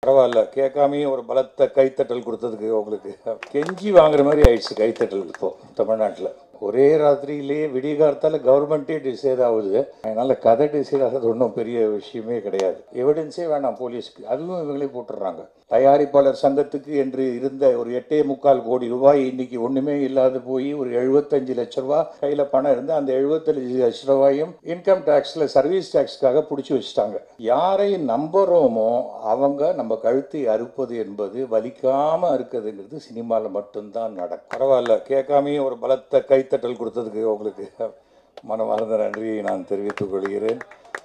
பரவாயில்ல கேட்காமையும் ஒரு பலத்த கைத்தட்டல் கொடுத்ததுக்கு உங்களுக்கு கெஞ்சி வாங்குற மாதிரி ஆயிடுச்சு கைத்தட்டல் இப்போ தமிழ்நாட்டில் ஒரே ராத்திரியிலேயே விடிகாலத்தால் கவர்மெண்ட்டே டிசைட் ஆகுது அதனால கதை டிசைட் ஆகிறது ஒன்றும் பெரிய விஷயமே கிடையாது எவிடன்ஸே வேணாம் போலீஸ்க்கு அதுவும் இவங்களே போட்டுடுறாங்க தயாரிப்பாளர் சங்கத்துக்கு என்று இருந்த ஒரு எட்டே முக்கால் கோடி ரூபாய் இன்னைக்கு ஒண்ணுமே இல்லாத போய் ஒரு எழுபத்தஞ்சு லட்ச ரூபாய் கையில பணம் இருந்து அந்த எழுபத்தஞ்சு லட்ச ரூபாயும் இன்கம் டாக்ஸ்ல சர்வீஸ் டாக்ஸ்க்காக பிடிச்சி வச்சுட்டாங்க யாரை நம்புறோமோ அவங்க நம்ம கழுத்தை அறுப்பது என்பது வலிக்காம இருக்குதுங்கிறது சினிமாவில் மட்டும்தான் நடக்கும் பரவாயில்ல கேட்காமையும் ஒரு பலத்த கைத்தட்டல் கொடுத்ததுக்கு உங்களுக்கு மனமார்ந்த நன்றியை நான் தெரிவித்துக் கொள்கிறேன்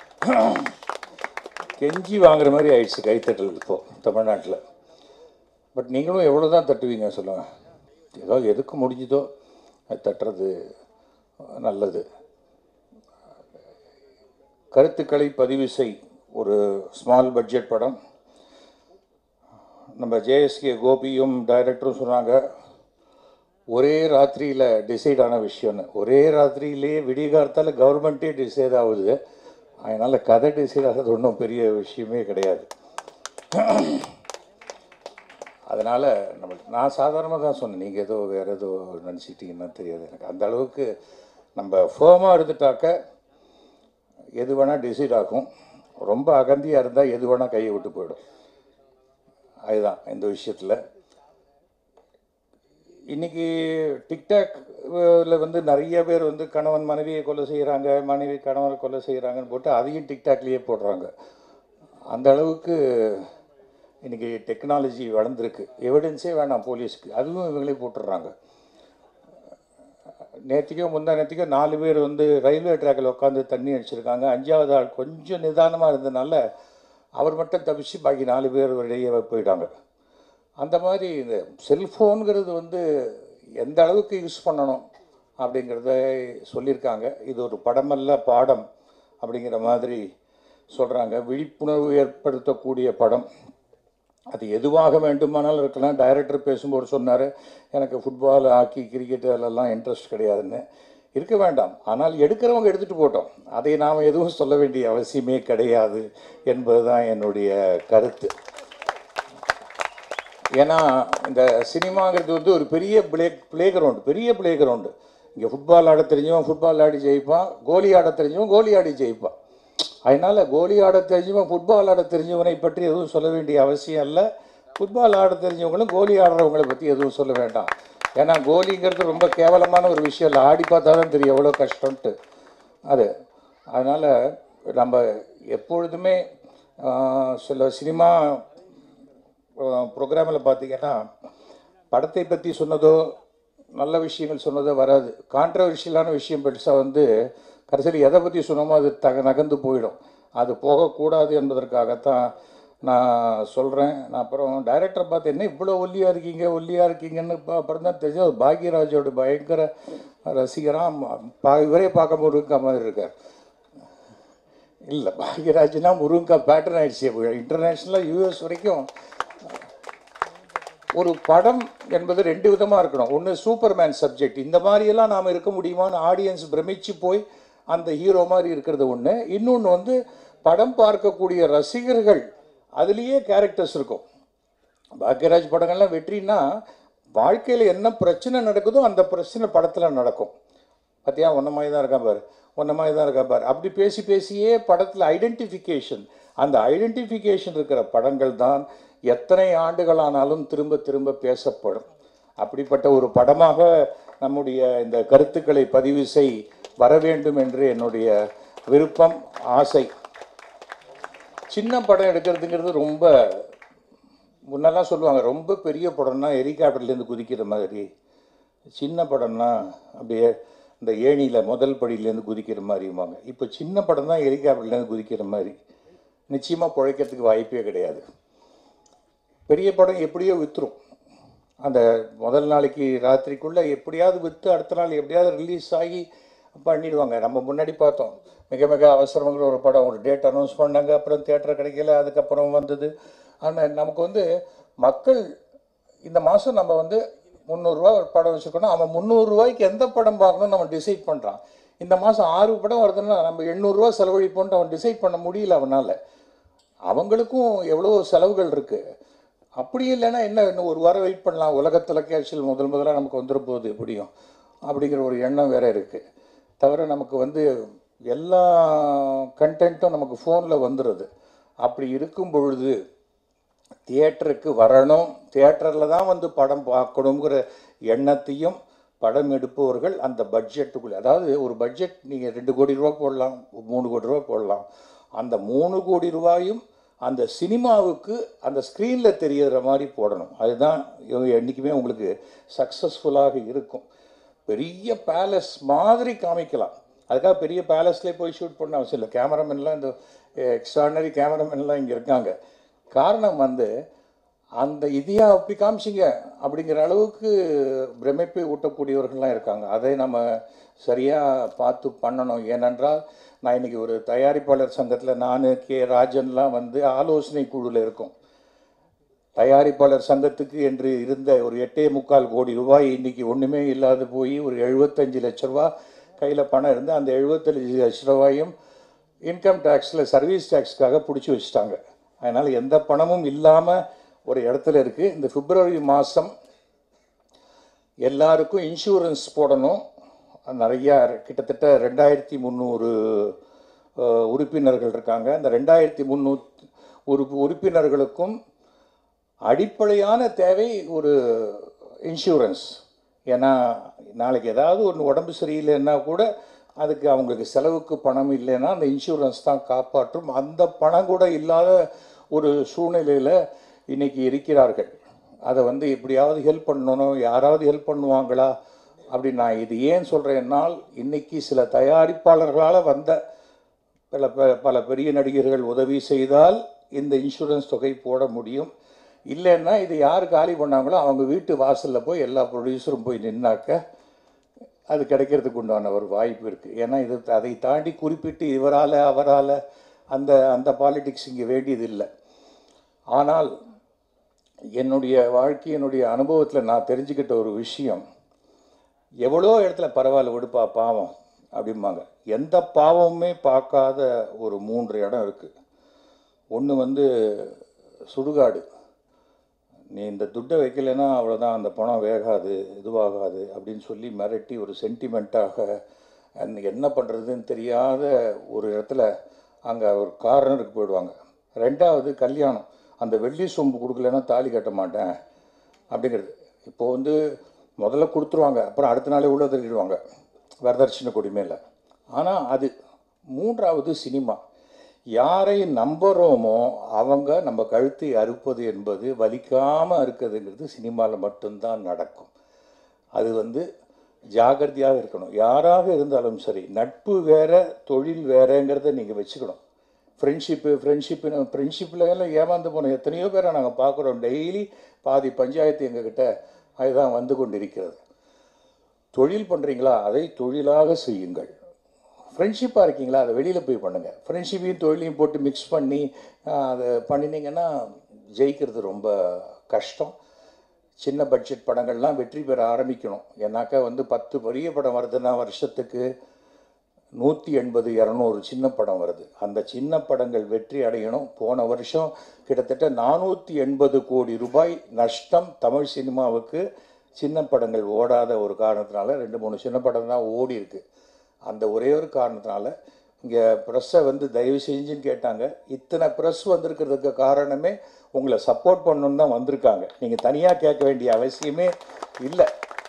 கெஞ்சி வாங்குற மாதிரி ஆயிடுச்சு கைத்தட்டல் இப்போ தமிழ்நாட்டில் பட் நீங்களும் எவ்வளோ தான் தட்டுவீங்க சொல்லுங்கள் ஏதோ எதுக்கு முடிஞ்சுதோ அது தட்டுறது நல்லது கருத்துக்களை பதிவு செய் ஒரு ஸ்மால் பட்ஜெட் படம் நம்ம ஜேஎஸ்கே கோபியும் டைரக்டரும் சொன்னாங்க ஒரே ராத்திரியில் டிசைட் ஆன விஷயம்னு ஒரே ராத்திரியிலே விடிகாலத்தால் கவர்மெண்ட்டே டிசைட் ஆகுது அதனால் கதை டிசைட் ஆகிறது ஒன்றும் பெரிய விஷயமே கிடையாது அதனால் நம்மளுக்கு நான் சாதாரணமாக தான் சொன்னேன் நீங்கள் ஏதோ வேறு ஏதோ நினச்சிக்கிட்டீங்கன்னா தெரியாது எனக்கு அந்த அளவுக்கு நம்ம ஃபேமாக இருந்துட்டாக்க எது வேணால் டிசைட் ஆகும் ரொம்ப அகந்தியாக இருந்தால் எது வேணால் கையை விட்டு போயிடும் அதுதான் இந்த விஷயத்தில் இன்னைக்கு டிக்டாக்ல வந்து நிறைய பேர் வந்து கணவன் மனைவியை கொலை செய்கிறாங்க மனைவி கணவனை கொலை செய்கிறாங்கன்னு போட்டு அதையும் டிக்டாக்லேயே போடுறாங்க அந்த அளவுக்கு இன்னைக்கு டெக்னாலஜி வளர்ந்துருக்கு எவிடன்ஸே வேணாம் போலீஸ்க்கு அதுவும் இவங்களே போட்டுடுறாங்க நேற்றுக்கோ முந்தா நேற்றுக்கோ நாலு பேர் வந்து ரயில்வே ட்ராக்கில் உட்காந்து தண்ணி அடிச்சிருக்காங்க அஞ்சாவது ஆள் கொஞ்சம் நிதானமாக இருந்ததுனால அவர் மட்டும் தப்பிச்சு பாக்கி நாலு பேர் வெளியே போயிட்டாங்க அந்த மாதிரி இந்த செல்ஃபோனுங்கிறது வந்து எந்த அளவுக்கு யூஸ் பண்ணணும் அப்படிங்கிறத சொல்லியிருக்காங்க இது ஒரு படமல்ல பாடம் அப்படிங்கிற மாதிரி சொல்கிறாங்க விழிப்புணர்வு ஏற்படுத்தக்கூடிய படம் அது எதுவாக வேண்டுமானாலும் இருக்கலாம் டைரக்டர் பேசும்போது சொன்னார் எனக்கு ஃபுட்பால் ஹாக்கி கிரிக்கெட் அதிலெல்லாம் இன்ட்ரெஸ்ட் கிடையாதுன்னு இருக்க வேண்டாம் ஆனால் எடுக்கிறவங்க எடுத்துகிட்டு போட்டோம் அதை நாம் எதுவும் சொல்ல வேண்டிய அவசியமே கிடையாது என்பது தான் என்னுடைய கருத்து ஏன்னா இந்த சினிமாங்கிறது வந்து ஒரு பெரிய பிளே பிளே கிரவுண்டு பெரிய பிளே கிரவுண்டு இங்கே ஃபுட்பால் ஆட தெரிஞ்சவன் ஃபுட்பால் ஆடி ஜெயிப்பான் கோலி ஆட தெரிஞ்சவன் கோலி ஆடி ஜெயிப்பான் அதனால் கோலி ஆட தெரிஞ்சவன் ஃபுட்பால் ஆட தெரிஞ்சவனை பற்றி எதுவும் சொல்ல வேண்டிய அவசியம் இல்லை ஃபுட்பால் ஆட தெரிஞ்சவங்களும் கோலி ஆடுறவங்களை பற்றி எதுவும் சொல்ல வேண்டாம் ஏன்னா கோலிங்கிறது ரொம்ப கேவலமான ஒரு விஷயம் இல்லை ஆடி பார்த்தா தான் தெரியும் எவ்வளோ கஷ்டம்ட்டு அது அதனால் நம்ம எப்பொழுதுமே ஆஹ், சில சினிமா ப்ரோக்ராமில் பார்த்தீங்கன்னா படத்தை பற்றி சொன்னதோ நல்ல விஷயங்கள் சொன்னதோ வராது கான்ட்ரவர்ஷியலான விஷயம் பெருசாக வந்து கடைசியில் எதை பற்றி சொன்னோமோ அது தக நகர்ந்து போயிடும் அது போகக்கூடாது என்பதற்காகத்தான் நான் சொல்கிறேன் நான் அப்புறம் டைரக்டரை பார்த்து என்ன இவ்வளோ ஒல்லியாக இருக்கீங்க ஒல்லியாக இருக்கீங்கன்னு பா- அப்புறம் தான் தெரிஞ்சு அவர் பாக்யராஜோட பயங்கர ரசிகராக பா இவரே பார்க்கும்போது இருக்க மாதிரி இருக்கார் இல்லை பாக்யராஜ்னா முருங்கா பேட்டர்ன் ஆயிடுச்சு இன்டர்நேஷ்னலாக யூஎஸ் வரைக்கும் ஒரு படம் என்பது ரெண்டு விதமாக இருக்கணும் ஒன்று சூப்பர்மேன் சப்ஜெக்ட் இந்த மாதிரியெல்லாம் நாம் இருக்க முடியுமான்னு ஆடியன்ஸ் பிரமிச்சு போய் அந்த ஹீரோ மாதிரி இருக்கிறது ஒன்று இன்னொன்று வந்து படம் பார்க்கக்கூடிய ரசிகர்கள் அதுலேயே கேரக்டர்ஸ் இருக்கும் பாக்யராஜ் படங்கள்லாம் வெற்றினா வாழ்க்கையில் என்ன பிரச்சனை நடக்குதோ அந்த பிரச்சனை படத்தில் நடக்கும் பார்த்தியா உன்ன மாதிரி தான் இருக்கா பாரு உன்ன மாதிரி தான் இருக்கா பாரு அப்படி பேசி பேசியே படத்தில் ஐடென்டிஃபிகேஷன் அந்த ஐடென்டிஃபிகேஷன் இருக்கிற படங்கள் தான் எத்தனை ஆண்டுகளானாலும் திரும்ப திரும்ப பேசப்படும் அப்படிப்பட்ட ஒரு படமாக நம்முடைய இந்த கருத்துக்களை பதிவு செய் வர வேண்டும் என்று என்னுடைய விருப்பம் ஆசை சின்ன படம் எடுக்கிறதுங்கிறது ரொம்ப முன்னெல்லாம் சொல்லுவாங்க ரொம்ப பெரிய படம்னா ஹெலிகாப்டர்லேருந்து குதிக்கிற மாதிரி சின்ன படம்னா அப்படியே இந்த ஏணியில் முதல் படியிலேருந்து குதிக்கிற மாதிரிம்பாங்க இப்போ சின்ன படம் தான் ஹெலிகாப்டர்லேருந்து குதிக்கிற மாதிரி நிச்சயமாக பிழைக்கிறதுக்கு வாய்ப்பே கிடையாது பெரிய படம் எப்படியோ விற்றுரும் அந்த முதல் நாளைக்கு ராத்திரிக்குள்ளே எப்படியாவது விற்று அடுத்த நாள் எப்படியாவது ரிலீஸ் ஆகி பண்ணிடுவாங்க நம்ம முன்னாடி பார்த்தோம் மிக மிக அவசரங்கிற ஒரு படம் ஒரு டேட் அனௌன்ஸ் பண்ணாங்க அப்புறம் தேட்டர் கிடைக்கல அதுக்கப்புறம் வந்தது ஆனால் நமக்கு வந்து மக்கள் இந்த மாதம் நம்ம வந்து முந்நூறுரூவா ஒரு படம் வச்சுருக்கோன்னா அவன் முந்நூறுரூவாய்க்கு எந்த படம் பார்க்கணும்னு நம்ம டிசைட் பண்ணுறான் இந்த மாதம் ஆறு படம் வருதுன்னா நம்ம எண்ணூறுரூவா செலவழிப்போன்ட்டு அவன் டிசைட் பண்ண முடியல அவனால் அவங்களுக்கும் எவ்வளோ செலவுகள் இருக்குது அப்படி இல்லைன்னா என்ன இன்னும் ஒரு வாரம் வெயிட் பண்ணலாம் உலக தொலைக்காட்சியில் முதல் முதலாக நமக்கு வந்துட போகுது எப்படியும் அப்படிங்கிற ஒரு எண்ணம் வேற இருக்குது தவிர நமக்கு வந்து எல்லா கண்டென்ட்டும் நமக்கு ஃபோனில் வந்துடுது அப்படி இருக்கும் பொழுது தியேட்டருக்கு வரணும் தியேட்டரில் தான் வந்து படம் பார்க்கணுங்கிற எண்ணத்தையும் படம் எடுப்பவர்கள் அந்த பட்ஜெட்டுக்குள்ளே அதாவது ஒரு பட்ஜெட் நீங்கள் ரெண்டு கோடி ரூபா போடலாம் மூணு கோடி ரூபா போடலாம் அந்த மூணு கோடி ரூபாயும் அந்த சினிமாவுக்கு அந்த ஸ்க்ரீனில் தெரிகிற மாதிரி போடணும் அதுதான் என்றைக்குமே உங்களுக்கு சக்ஸஸ்ஃபுல்லாக இருக்கும் பெரிய பேலஸ் மாதிரி காமிக்கலாம் அதுக்காக பெரிய பேலஸ்லேயே போய் ஷூட் பண்ண அவசியம் இல்லை கேமராமேன்லாம் இந்த எக்ஸ்ட்ராடனரி கேமராமேன்லாம் இங்கே இருக்காங்க காரணம் வந்து அந்த இதையா அப்படி காமிச்சிங்க அப்படிங்கிற அளவுக்கு பிரமிப்பை ஊட்டக்கூடியவர்கள்லாம் இருக்காங்க அதை நம்ம சரியாக பார்த்து பண்ணணும் ஏனென்றால் நான் இன்னைக்கு ஒரு தயாரிப்பாளர் சங்கத்தில் நான் கே ராஜன்லாம் வந்து ஆலோசனை குழுவில் இருக்கோம் தயாரிப்பாளர் சங்கத்துக்கு என்று இருந்த ஒரு எட்டே முக்கால் கோடி ரூபாய் இன்னைக்கு ஒன்றுமே இல்லாத போய் ஒரு எழுபத்தஞ்சு லட்ச ரூபா கையில் பணம் இருந்து அந்த எழுபத்தஞ்சு லட்ச ரூபாயும் இன்கம் டேக்ஸில் சர்வீஸ் டேக்ஸ்க்காக பிடிச்சி வச்சுட்டாங்க அதனால் எந்த பணமும் இல்லாமல் ஒரு இடத்துல இருக்குது இந்த பிப்ரவரி மாதம் எல்லாருக்கும் இன்சூரன்ஸ் போடணும் நிறையா கிட்டத்தட்ட ரெண்டாயிரத்தி முந்நூறு உறுப்பினர்கள் இருக்காங்க அந்த ரெண்டாயிரத்தி முந்நூறு உறு உறுப்பினர்களுக்கும் அடிப்படையான தேவை ஒரு இன்சூரன்ஸ் ஏன்னா நாளைக்கு ஏதாவது ஒன்று உடம்பு சரியில்லைன்னா கூட அதுக்கு அவங்களுக்கு செலவுக்கு பணம் இல்லைன்னா அந்த இன்சூரன்ஸ் தான் காப்பாற்றும் அந்த பணம் கூட இல்லாத ஒரு சூழ்நிலையில் இன்னைக்கு இருக்கிறார்கள் அதை வந்து எப்படியாவது ஹெல்ப் பண்ணணும் யாராவது ஹெல்ப் பண்ணுவாங்களா அப்படி நான் இது ஏன் சொல்கிறேன்னால் இன்னைக்கு சில தயாரிப்பாளர்களால் வந்த பல ப- பல பெரிய நடிகர்கள் உதவி செய்தால் இந்த இன்சூரன்ஸ் தொகை போட முடியும் இல்லைன்னா இது யார் காலி பண்ணாங்களோ அவங்க வீட்டு வாசலில் போய் எல்லா ப்ரொடியூசரும் போய் நின்னாக்க அது கிடைக்கிறதுக்கு உண்டான ஒரு வாய்ப்பு இருக்குது ஏன்னா இது அதை தாண்டி குறிப்பிட்டு இவரால் அவரால் அந்த அந்த பாலிடிக்ஸ் இங்கே வேண்டியதில்லை ஆனால் என்னுடைய வாழ்க்கையினுடைய அனுபவத்தில் நான் தெரிஞ்சுக்கிட்ட ஒரு விஷயம் எவ்வளோ இடத்துல பரவாயில்ல விடுப்பா பாவம் அப்படிம்பாங்க எந்த பாவமுமே பார்க்காத ஒரு மூன்று இடம் இருக்குது ஒன்று வந்து சுடுகாடு நீ இந்த துட்டை வைக்கலைன்னா அவ்வளோதான் அந்த பணம் வேகாது இதுவாகாது அப்படின்னு சொல்லி மிரட்டி ஒரு சென்டிமெண்ட்டாக என்ன பண்ணுறதுன்னு தெரியாத ஒரு இடத்துல அங்கே ஒரு கார்னருக்கு போயிடுவாங்க ரெண்டாவது கல்யாணம் அந்த வெள்ளி சொம்பு கொடுக்கலன்னா தாலி கட்ட மாட்டேன் அப்படிங்கிறது இப்போ வந்து முதல்ல கொடுத்துருவாங்க அப்புறம் அடுத்த நாளே உள்ள தள்ளிடுவாங்க வரதட்சணை கொடிமையில் ஆனால் அது மூன்றாவது சினிமா யாரை நம்புகிறோமோ அவங்க நம்ம கழுத்தை அறுப்பது என்பது வலிக்காமல் இருக்கிறதுங்கிறது சினிமாவில் மட்டும்தான் நடக்கும் அது வந்து ஜாகிரதையாக இருக்கணும் யாராக இருந்தாலும் சரி நட்பு வேற தொழில் வேறங்கிறத நீங்கள் வச்சுக்கணும் ஃப்ரெண்ட்ஷிப்பு ஃப்ரெண்ட்ஷிப்பு ஃப்ரெண்ட்ஷிப்பில் எல்லாம் ஏமாந்து போன எத்தனையோ பேரை நாங்கள் பார்க்குறோம் டெய்லி பாதி பஞ்சாயத்து எங்ககிட்ட அதுதான் வந்து கொண்டிருக்கிறது தொழில் பண்ணுறீங்களா அதை தொழிலாக செய்யுங்கள் ஃப்ரெண்ட்ஷிப்பாக இருக்கீங்களா அதை வெளியில் போய் பண்ணுங்கள் ஃப்ரெண்ட்ஷிப்பையும் தொழிலையும் போட்டு மிக்ஸ் பண்ணி ஆஹ், அதை பண்ணினீங்கன்னா ஜெயிக்கிறது ரொம்ப கஷ்டம் சின்ன பட்ஜெட் படங்கள்லாம் வெற்றி பெற ஆரம்பிக்கணும் ஏன்னாக்கா வந்து பத்து பெரிய படம் வருதுன்னா வருஷத்துக்கு நூற்றி எண்பது இரநூறு சின்ன படம் வருது அந்த சின்ன படங்கள் வெற்றி அடையணும் போன வருஷம் கிட்டத்தட்ட நானூற்றி எண்பது கோடி ரூபாய் நஷ்டம் தமிழ் சினிமாவுக்கு சின்ன படங்கள் ஓடாத ஒரு காரணத்தினால ரெண்டு மூணு சின்ன படம் தான் ஓடி இருக்கு அந்த ஒரே ஒரு காரணத்தினால இங்கே ப்ரெஸ்ஸை வந்து தயவு செஞ்சுன்னு கேட்டாங்க இத்தனை ப்ரெஸ் வந்திருக்கிறதுக்கு காரணமே உங்களை சப்போர்ட் பண்ணணுன்னு தான் வந்திருக்காங்க நீங்கள் தனியாக கேட்க வேண்டிய அவசியமே இல்லை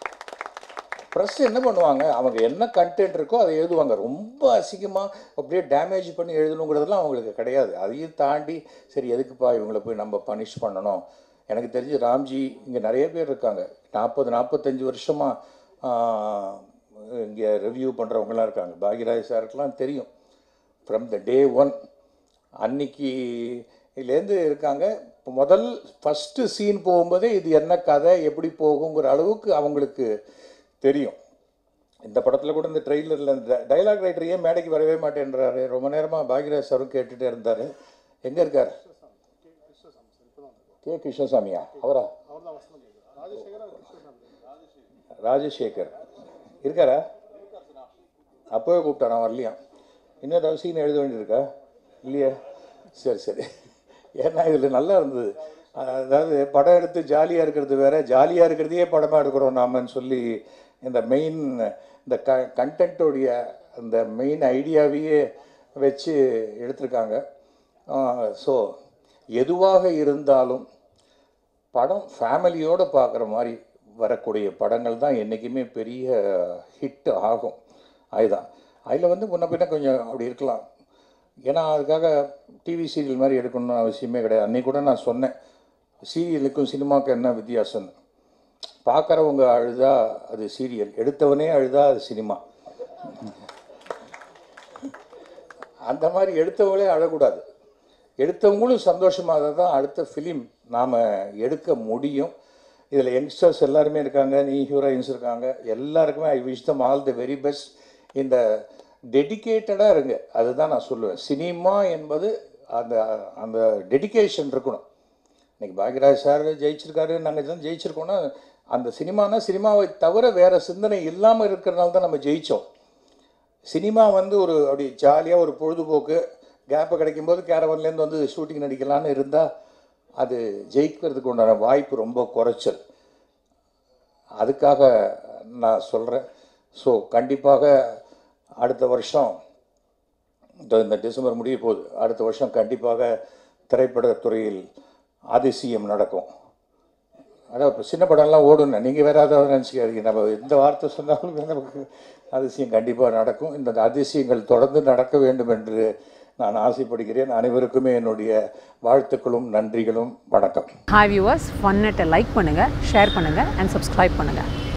ப்ரெஸ் என்ன பண்ணுவாங்க அவங்க என்ன கண்டென்ட் இருக்கோ அதை எழுதுவாங்க ரொம்ப அசிங்கமாக அப்படியே டேமேஜ் பண்ணி எழுதணுங்கிறதெல்லாம் அவங்களுக்கு கிடையாது அதையும் தாண்டி சரி எதுக்குப்பா இவங்களை போய் நம்ம பனிஷ் பண்ணணும் எனக்கு தெரிஞ்சு ராம்ஜி இங்கே நிறைய பேர் இருக்காங்க நாற்பது நாற்பத்தஞ்சு வருஷமாக இங்கே ரிவ்யூ பண்ணுறவங்களாம் இருக்காங்க பாக்யராஜ் சாருக்கெலாம் தெரியும் ஃப்ரம் த டே ஒன் அன்னைக்கு இதுலேருந்து இருக்காங்க இப்போ முதல் ஃபஸ்ட்டு சீன் போகும்போதே இது என்ன கதை எப்படி போகுங்கிற அளவுக்கு அவங்களுக்கு தெரியும் இந்த படத்தில் கூட இந்த ட்ரெய்லரில் இந்த டைலாக் ரைட்டர் ஏன் மேடைக்கு வரவே மாட்டேன்றாரு ரொம்ப நேரமாக பாக்யராஜ் சாரும் கேட்டுகிட்டே இருந்தார் எங்கே இருக்கார் கே கிருஷ்ணசாமியா அவரா ராஜசேகர் இருக்காரா அப்போவே கூப்பிட்டாரா வரலையா இன்னும் ஏதாவது சீன் எழுத வேண்டியிருக்கா இல்லையா சரி சரி ஏன்னா இதில் நல்லா இருந்தது அதாவது படம் எடுத்து ஜாலியாக இருக்கிறது வேற ஜாலியாக இருக்கிறதையே படமாக எடுக்கிறோம் நாமன்னு சொல்லி இந்த மெயின் இந்த க கண்டென்ட்டோடைய அந்த மெயின் ஐடியாவையே வச்சு எடுத்திருக்காங்க ஸோ எதுவாக இருந்தாலும் படம் ஃபேமிலியோடு பார்க்குற மாதிரி வரக்கூடிய படங்கள் தான் என்றைக்குமே பெரிய ஹிட் ஆகும் அதுதான் அதில் வந்து முன்ன பின்ன கொஞ்சம் அப்படி இருக்கலாம் ஏன்னா அதுக்காக டிவி சீரியல் மாதிரி எடுக்கணும்னு அவசியமே கிடையாது அன்றைக்கி கூட நான் சொன்னேன் சீரியலுக்கும் சினிமாவுக்கும் என்ன வித்தியாசம்னு பார்க்குறவங்க அழுதா அது சீரியல் எடுத்தவனே அழுதா அது சினிமா அந்த மாதிரி எடுத்தவங்களே அழக்கூடாது எடுத்தவங்களும் சந்தோஷமாக தான் அடுத்த ஃபிலிம் நாம் எடுக்க முடியும் இதில் யங்ஸ்டர்ஸ் எல்லாருமே இருக்காங்க நீ ஹீரோயின்ஸ் இருக்காங்க எல்லாருக்குமே I wish them all the very best இந்த டெடிக்கேட்டடாக இருங்க அதுதான் நான் சொல்லுவேன் சினிமா என்பது அந்த அந்த டெடிகேஷன் இருக்கணும் இன்னைக்கு பாக்யராஜ் சார் ஜெயிச்சிருக்காரு நாங்கள் தான் ஜெயிச்சிருக்கோம்னா அந்த சினிமானா சினிமாவை தவிர வேறு சிந்தனை இல்லாமல் இருக்கிறனால தான் நம்ம ஜெயித்தோம் சினிமா வந்து ஒரு அப்படி ஜாலியாக ஒரு பொழுதுபோக்கு கேப்பு கிடைக்கும்போது கேரவன்லேருந்து வந்து ஷூட்டிங் நடிக்கலான்னு இருந்தால் அது ஜெயிக்கிறதுக்கு உண்டான வாய்ப்பு ரொம்ப குறைச்சல் அதுக்காக நான் சொல்கிறேன் ஸோ கண்டிப்பாக அடுத்த வருஷம் இந்த இந்த டிசம்பர் முடிய போகுது அடுத்த வருஷம் கண்டிப்பாக திரைப்படத் துறையில் அதிசயம் நடக்கும் அதான் இப்போ சின்ன படம்லாம் ஓடுங்க நீங்கள் வேற ஏதாவது நினச்சிக்காதீங்க நம்ம எந்த வார்த்தை சொன்னாலும் நமக்கு அதிசயம் கண்டிப்பாக நடக்கும் இந்த அதிசயங்கள் தொடர்ந்து நடக்க வேண்டும் என்று நான் ஆசைப்படுகிறேன் அனைவருக்குமே என்னுடைய வாழ்த்துக்களும் நன்றிகளும் வணக்கம் ஹாய் வியூவர்ஸ் ஃபன்னட்டை லைக் பண்ணுங்கள் ஷேர் பண்ணுங்கள் அண்ட் சப்ஸ்கிரைப் பண்ணுங்கள்